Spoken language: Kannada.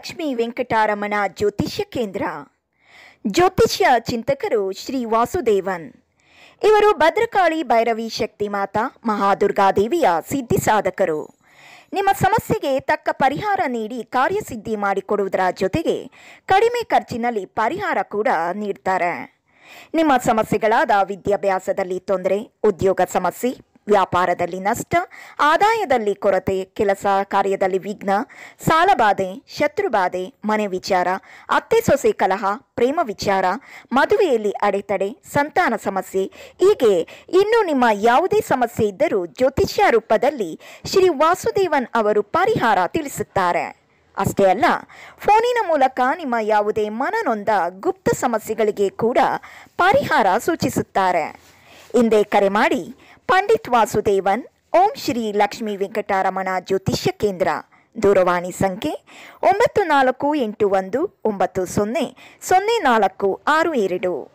ಲಕ್ಷ್ಮೀ ವೆಂಕಟಾರಮಣ ಜ್ಯೋತಿಷ್ಯ ಕೇಂದ್ರ ಜ್ಯೋತಿಷ್ಯ ಚಿಂತಕರು ಶ್ರೀ ವಾಸುದೇವನ್ ಇವರು ಭದ್ರಕಾಳಿ ಭೈರವಿ ಶಕ್ತಿ ಮಾತಾ ಮಹಾದುರ್ಗಾದೇವಿಯ ಸಿದ್ಧಿ ಸಾಧಕರು ನಿಮ್ಮ ಸಮಸ್ಯೆಗೆ ತಕ್ಕ ಪರಿಹಾರ ನೀಡಿ ಕಾರ್ಯಸಿದ್ಧಿ ಮಾಡಿಕೊಡುವುದರ ಜೊತೆಗೆ ಕಡಿಮೆ ಖರ್ಚಿನಲ್ಲಿ ಪರಿಹಾರ ಕೂಡ ನೀಡ್ತಾರೆ ನಿಮ್ಮ ಸಮಸ್ಯೆಗಳಾದ ವಿದ್ಯಾಭ್ಯಾಸದಲ್ಲಿ ತೊಂದರೆ ಉದ್ಯೋಗ ಸಮಸ್ಯೆ ವ್ಯಾಪಾರದಲ್ಲಿ ನಷ್ಟ ಆದಾಯದಲ್ಲಿ ಕೊರತೆ ಕೆಲಸ ಕಾರ್ಯದಲ್ಲಿ ವಿಘ್ನ ಸಾಲಬಾಧೆ ಶತ್ರುಬಾಧೆ ಮನೆ ವಿಚಾರ ಅತ್ತೆ ಸೊಸೆ ಕಲಹ ಪ್ರೇಮ ವಿಚಾರ ಮದುವೆಯಲ್ಲಿ ಅಡೆತಡೆ ಸಂತಾನ ಸಮಸ್ಯೆ ಹೀಗೆ ಇನ್ನು ನಿಮ್ಮ ಯಾವುದೇ ಸಮಸ್ಯೆ ಇದ್ದರೂ ಜ್ಯೋತಿಷ್ಯ ರೂಪದಲ್ಲಿ ಶ್ರೀ ವಾಸುದೇವನ್ ಅವರು ಪರಿಹಾರ ತಿಳಿಸುತ್ತಾರೆ ಅಷ್ಟೇ ಅಲ್ಲ ಫೋನಿನ ಮೂಲಕ ನಿಮ್ಮ ಯಾವುದೇ ಮನನೊಂದ ಗುಪ್ತ ಸಮಸ್ಯೆಗಳಿಗೆ ಕೂಡ ಪರಿಹಾರ ಸೂಚಿಸುತ್ತಾರೆ ಹಿಂದೆ ಕರೆ ಮಾಡಿ ಪಂಡಿತ್ ವಾಸುದೇವನ್ ಓಂ ಶ್ರೀ ಲಕ್ಷ್ಮೀ ವೆಂಕಟರಮಣ ಜ್ಯೋತಿಷ್ಯ ಕೇಂದ್ರ ದೂರವಾಣಿ ಸಂಖ್ಯೆ ಒಂಬತ್ತು ನಾಲ್ಕು ಎಂಟು ಒಂದು ಒಂಬತ್ತು ಸೊನ್ನೆ ಸೊನ್ನೆ ನಾಲ್ಕು ಆರು ಎರಡು